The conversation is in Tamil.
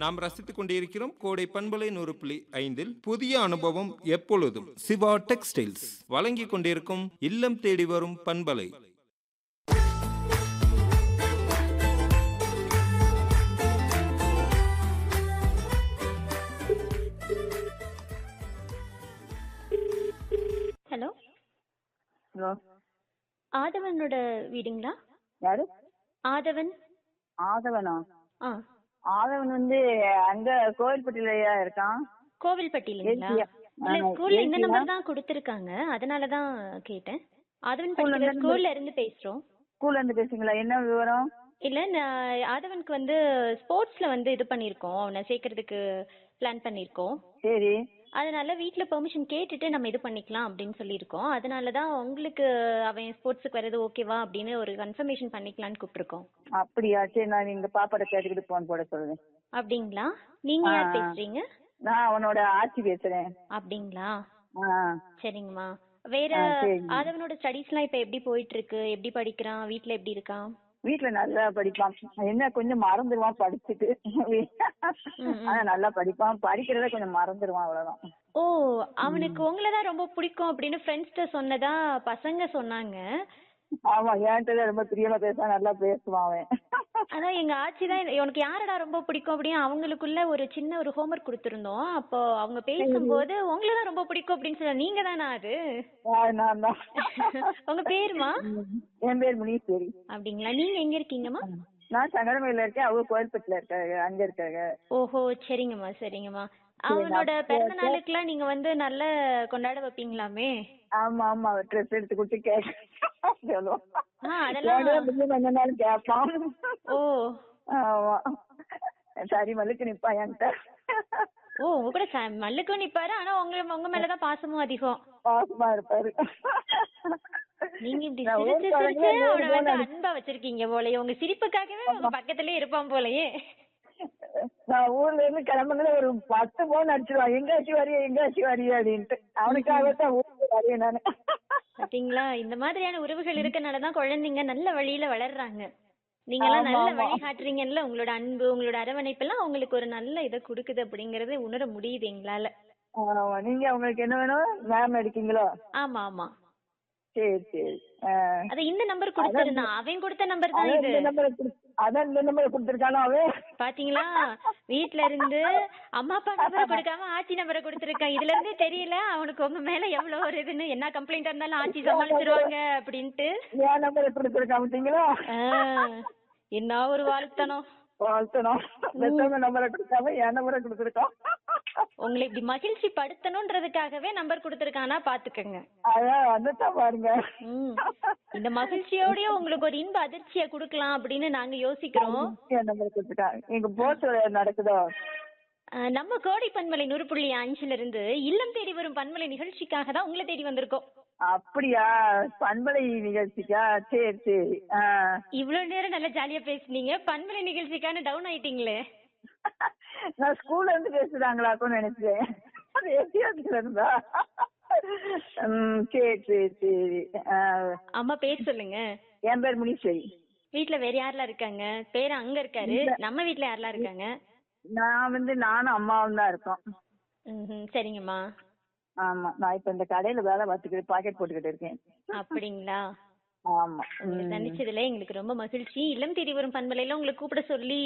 நாம் ரசித்துக் கொண்டிருக்கிறோம் கோடை பண்பலை நூறு புள்ளி ஐந்தில் புதிய அனுபவம் எப்பொழுதும் சிவா டெக்ஸ்டைல்ஸ் வழங்கிக் கொண்டிருக்கும் இல்லம் தேடி வரும் பண்பலை ஹலோ ஹலோ ஆதவனோட வீடுங்களா யாரு ஆதவன் ஆதவனா ஆ ஆதவன் வந்து அங்க கோவில்பட்டியிலயா இருக்கான் கோவில்பட்டியிலங்களா ஏசியா? இல்ல ஆ, ஸ்கூல்ல இந்த ஏசியா? நம்பர் தான் கொடுத்துருக்காங்க அதனால தான் கேட்டேன் ஆதவன் ஸ்கூல்ல படிக்கிற இருந்து ஸ்கூல்ல இருந்து பேசுறோம் ஸ்கூல்ல இருந்து பேசுங்களா என்ன விவரம் இல்ல நான் ஆதவனுக்கு வந்து ஸ்போர்ட்ஸ்ல வந்து இது பண்ணிருக்கோம் அவனை சேர்க்கறதுக்கு பிளான் பண்ணிருக்கோம் சரி அதனால வீட்ல பெர்மிஷன் கேட்டுட்டு நம்ம இது பண்ணிக்கலாம் அப்படின்னு சொல்லியிருக்கோம் அதனால தான் உங்களுக்கு அவன் ஸ்போர்ட்ஸுக்கு வர்றது ஓகேவா அப்படின்னு ஒரு கன்ஃபர்மேஷன் பண்ணிக்கலாம்னு கூப்பிட்டுருக்கோம் அப்படியா சரி நான் எங்க பாப்பாட்ட கேட்டுக்கிட்டு போன் போட சொல்றேன் அப்படிங்களா நீங்க யார் ஆ. பேசுறீங்க நான் அவனோட ஆட்சி பேசுறேன் அப்படிங்களா ஆ சரிங்கம்மா வேற ஆ, சரிங்க. ஆதவனோட ஸ்டடீஸ்லாம் இப்ப எப்படி போயிட்டு இருக்கு எப்படி படிக்கிறான் வீட்ல எப்படி இருக்கான் வீட்டுல நல்லா படிப்பான் என்ன கொஞ்சம் மறந்துடுவான் படிச்சுட்டு ம். ஆனா நல்லா படிப்பான் படிக்கிறத கொஞ்சம் மறந்துடுவான் அவ்வளவுதான் ஓ அவனுக்கு உங்களை தான் ரொம்ப பிடிக்கும் அப்படின்னு ஃப்ரெண்ட்ஸ்கிட்ட சொன்னதா பசங்க சொன்னாங்க ஆமா என்கிட்ட ரொம்ப பிரியமா பேசுவான் நல்லா பேசுவான் அவன் அதான் எங்க ஆச்சி தான் உனக்கு யாரடா ரொம்ப பிடிக்கும் அப்படின்னு அவங்களுக்குள்ள ஒரு சின்ன ஒரு ஹோம்ஒர்க் கொடுத்துருந்தோம் அப்போ அவங்க பேசும்போது உங்களை தான் ரொம்ப பிடிக்கும் அப்படின்னு சொல்ல நீங்க தானா அது ஆ, நான் தான் உங்க பேருமா என் பேர் முனீஸ்வரி அப்படிங்களா நீங்க எங்க இருக்கீங்கம்மா நான் சங்கரமையில இருக்கேன் அவங்க கோயில்பட்டில இருக்காங்க அங்க இருக்காங்க ஓஹோ சரிங்கம்மா சரிங்கம்மா அவனோட பிறந்த நாளுக்குலாம் நீங்க வந்து நல்ல கொண்டாட வைப்பீங்களாமே ஆமா ஆமா ட்ரெஸ் எடுத்து கொடுத்து கேட்க சொல்லுவோம் ஆ, அதெல்லாம் என்கிட்ட கொஞ்சம் கொஞ்ச நாள் கேட்பான் ஓ ஆமா சரி மல்லுக்கு நிப்பான் என்கிட்ட ஓ உங்க கூட ச- மல்லுக்கும் நிப்பாரு ஆனா உங்க உங்க மேலதான் பாசமும் அதிகம் பாசமா இருப்பாரு நீங்க இப்படி நான் சிரிச்சு ஊர் சிரிச்சு குழந்தைய அவனை நூறு வந்து போல அன்பா வச்சிருக்கீங்க போலயே உங்க சிரிப்புக்காகவே உங்க பக்கத்துலயே இருப்பான் போலயே நான் ஊர்ல இருந்து கிளம்புனதுல ஒரு பத்து போன் அடிச்சிருவான் எங்காச்சும் வரியா எங்காச்சும் வரியா அப்படின்ட்டு அவனுக்காகத்தான் ஊருக்கு வரேன் நானு பாத்தீங்களா இந்த மாதிரியான உறவுகள் இருக்கனாலதான் குழந்தைங்க நல்ல வழியில வளர்றாங்க நீங்க எல்லாம் ஆமா, நல்ல ஆமா. வழி காட்டுறீங்கல்ல உங்களோட அன்பு உங்களோட அரவணைப்பு எல்லாம் அவங்களுக்கு ஒரு நல்ல இதை கொடுக்குது அப்படிங்கறத உணர முடியுது எங்களால ஆமா நீங்க உங்களுக்கு என்ன வேணும் மேம் அடிக்கீங்களோ ஆமா ஆமா சரி சரி ஆ. அத இந்த நம்பர் கொடுத்திருந்தான் அவன் கொடுத்த நம்பர் தான் அதான் இது இந்த நம்பரை குடு- அதான் இந்த நம்பரை கொடுத்துருக்கானோ அவன் பாத்தீங்களா வீட்ல இருந்து அம்மா அப்பா நம்பரை கொடுக்காம ஆச்சி நம்பரை கொடுத்திருக்கான் இதுல இருந்தே தெரியல அவனுக்கு உங்க மேல எவ்வளவு ஒரு இதுன்னு என்ன கம்ப்ளைண்ட் இருந்தாலும் ஆச்சி சமாளிச்சிருவாங்க அப்படின்ட்டு என் நம்பரை கொடுத்துருக்கான் பார்த்தீங்களா ஆ, என்ன ஒரு வாழ்த்தனம் வாழ்த்தணும் பெற்றவங்க நம்பரை கொடுக்காம என் நம்பரை கொடுத்துருக்கான் உங்களை இப்படி மகிழ்ச்சி படுத்தணும்ன்றதுக்காகவே நம்பர் கொடுத்திருக்கானா பாத்துக்கங்க அதான் வந்துட்டான் பாருங்க ம். இந்த மகிழ்ச்சியோடய உங்களுக்கு ஒரு இன்ப அதிர்ச்சியை கொடுக்கலாம் அப்படின்னு நாங்க யோசிக்கிறோம் என் நம்பரை கொடுத்துருக்கான் எங்க போஸ்ட் நடக்குதோ ஆ, நம்ம கோடை பன்மலை நூறு புள்ளி அஞ்சுல இருந்து இல்லம் தேடி வரும் பன்மலை நிகழ்ச்சிக்காக தான் உங்களை தேடி வந்திருக்கோம் அப்படியா பண்பலை நிகழ்ச்சிக்கா சரி சரி ஆ. இவ்வளவு நேரம் நல்லா ஜாலியா பேசுனீங்க பன்மலை நிகழ்ச்சிக்கான டவுன் ஆயிட்டீங்களே நான் ஸ்கூல்ல இருந்து பேசுறாங்களாக்கும்னு நினைச்சேன் அது எத்தியாவதுல இருந்தா ம், சரி சரி சரி ஆ. அம்மா பேர் சொல்லுங்க என் பேர் முனீஸ்வரி வீட்ல வேற யாரெல்லாம் இருக்காங்க பேர் அங்க இருக்காரு நம்ம வீட்ல யாரெல்லாம் இருக்காங்க நான் வந்து நானும் அம்மாவும் தான் இருக்கோம் ம்ஹும், சரிங்கம்மா ஆமா நான் இப்ப இந்த கடையில வேலை பார்த்துக்கிட்டு பாக்கெட் போட்டுக்கிட்டு இருக்கேன் அப்படிங்களா ஆமா உங்களை ம். சந்திச்சதுல எங்களுக்கு ரொம்ப மகிழ்ச்சி இளம் தேடி வரும் பண்பலையில உங்களை கூப்பிட சொல்லி